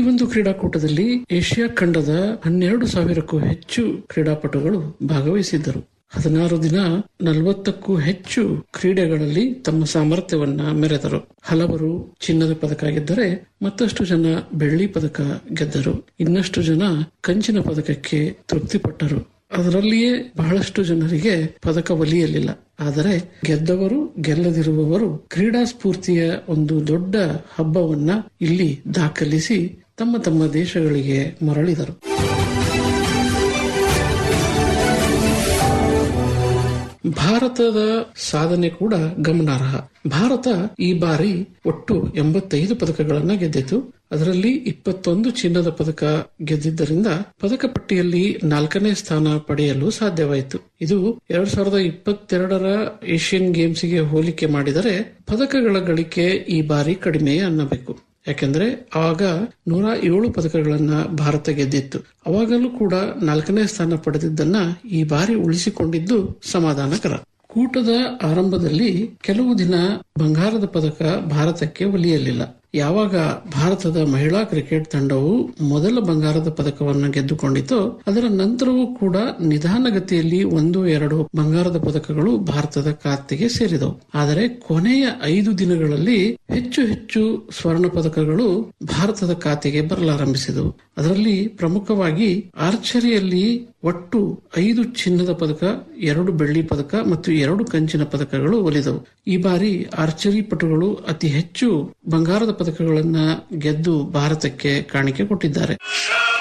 ಒಂದು ಕ್ರೀಡಾಕೂಟದಲ್ಲಿ ಏಷ್ಯಾ ಖಂಡದ ಹನ್ನೆರಡು ಸಾವಿರಕ್ಕೂ ಹೆಚ್ಚು ಕ್ರೀಡಾಪಟುಗಳು ಭಾಗವಹಿಸಿದ್ದರು ಹದಿನಾರು ದಿನ ನಲವತ್ತಕ್ಕೂ ಹೆಚ್ಚು ಕ್ರೀಡೆಗಳಲ್ಲಿ ತಮ್ಮ ಸಾಮರ್ಥ್ಯವನ್ನ ಮೆರೆದರು ಹಲವರು ಚಿನ್ನದ ಪದಕ ಗೆದ್ದರೆ ಮತ್ತಷ್ಟು ಜನ ಬೆಳ್ಳಿ ಪದಕ ಗೆದ್ದರು ಇನ್ನಷ್ಟು ಜನ ಕಂಚಿನ ಪದಕಕ್ಕೆ ತೃಪ್ತಿಪಟ್ಟರು ಅದರಲ್ಲಿಯೇ ಬಹಳಷ್ಟು ಜನರಿಗೆ ಪದಕ ಒಲಿಯಲಿಲ್ಲ ಆದರೆ ಗೆದ್ದವರು ಗೆಲ್ಲದಿರುವವರು ಕ್ರೀಡಾ ಸ್ಫೂರ್ತಿಯ ಒಂದು ದೊಡ್ಡ ಹಬ್ಬವನ್ನ ಇಲ್ಲಿ ದಾಖಲಿಸಿ ತಮ್ಮ ತಮ್ಮ ದೇಶಗಳಿಗೆ ಮರಳಿದರು ಭಾರತದ ಸಾಧನೆ ಕೂಡ ಗಮನಾರ್ಹ ಭಾರತ ಈ ಬಾರಿ ಒಟ್ಟು ಎಂಬತ್ತೈದು ಪದಕಗಳನ್ನ ಗೆದ್ದಿತು ಅದರಲ್ಲಿ ಇಪ್ಪತ್ತೊಂದು ಚಿನ್ನದ ಪದಕ ಗೆದ್ದಿದ್ದರಿಂದ ಪದಕ ಪಟ್ಟಿಯಲ್ಲಿ ನಾಲ್ಕನೇ ಸ್ಥಾನ ಪಡೆಯಲು ಸಾಧ್ಯವಾಯಿತು ಇದು ಎರಡ್ ಸಾವಿರದ ಇಪ್ಪತ್ತೆರಡರ ಏಷ್ಯನ್ ಗೇಮ್ಸ್ಗೆ ಹೋಲಿಕೆ ಮಾಡಿದರೆ ಪದಕಗಳ ಗಳಿಕೆ ಈ ಬಾರಿ ಕಡಿಮೆ ಅನ್ನಬೇಕು ಯಾಕೆಂದ್ರೆ ಆಗ ನೂರ ಏಳು ಪದಕಗಳನ್ನ ಭಾರತ ಗೆದ್ದಿತ್ತು ಅವಾಗಲೂ ಕೂಡ ನಾಲ್ಕನೇ ಸ್ಥಾನ ಪಡೆದಿದ್ದನ್ನ ಈ ಬಾರಿ ಉಳಿಸಿಕೊಂಡಿದ್ದು ಸಮಾಧಾನಕರ ಕೂಟದ ಆರಂಭದಲ್ಲಿ ಕೆಲವು ದಿನ ಬಂಗಾರದ ಪದಕ ಭಾರತಕ್ಕೆ ಒಲಿಯಲಿಲ್ಲ ಯಾವಾಗ ಭಾರತದ ಮಹಿಳಾ ಕ್ರಿಕೆಟ್ ತಂಡವು ಮೊದಲ ಬಂಗಾರದ ಪದಕವನ್ನು ಗೆದ್ದುಕೊಂಡಿತೋ ಅದರ ನಂತರವೂ ಕೂಡ ನಿಧಾನಗತಿಯಲ್ಲಿ ಒಂದು ಎರಡು ಬಂಗಾರದ ಪದಕಗಳು ಭಾರತದ ಖಾತೆಗೆ ಸೇರಿದವು ಆದರೆ ಕೊನೆಯ ಐದು ದಿನಗಳಲ್ಲಿ ಹೆಚ್ಚು ಹೆಚ್ಚು ಸ್ವರ್ಣ ಪದಕಗಳು ಭಾರತದ ಖಾತೆಗೆ ಬರಲಾರಂಭಿಸಿದವು ಅದರಲ್ಲಿ ಪ್ರಮುಖವಾಗಿ ಆರ್ಚರಿಯಲ್ಲಿ ಒಟ್ಟು ಐದು ಚಿನ್ನದ ಪದಕ ಎರಡು ಬೆಳ್ಳಿ ಪದಕ ಮತ್ತು ಎರಡು ಕಂಚಿನ ಪದಕಗಳು ಒಲಿದವು ಈ ಬಾರಿ ಆರ್ಚರಿ ಪಟುಗಳು ಅತಿ ಹೆಚ್ಚು ಬಂಗಾರದ ಪದಕಗಳನ್ನ ಗೆದ್ದು ಭಾರತಕ್ಕೆ ಕಾಣಿಕೆ ಕೊಟ್ಟಿದ್ದಾರೆ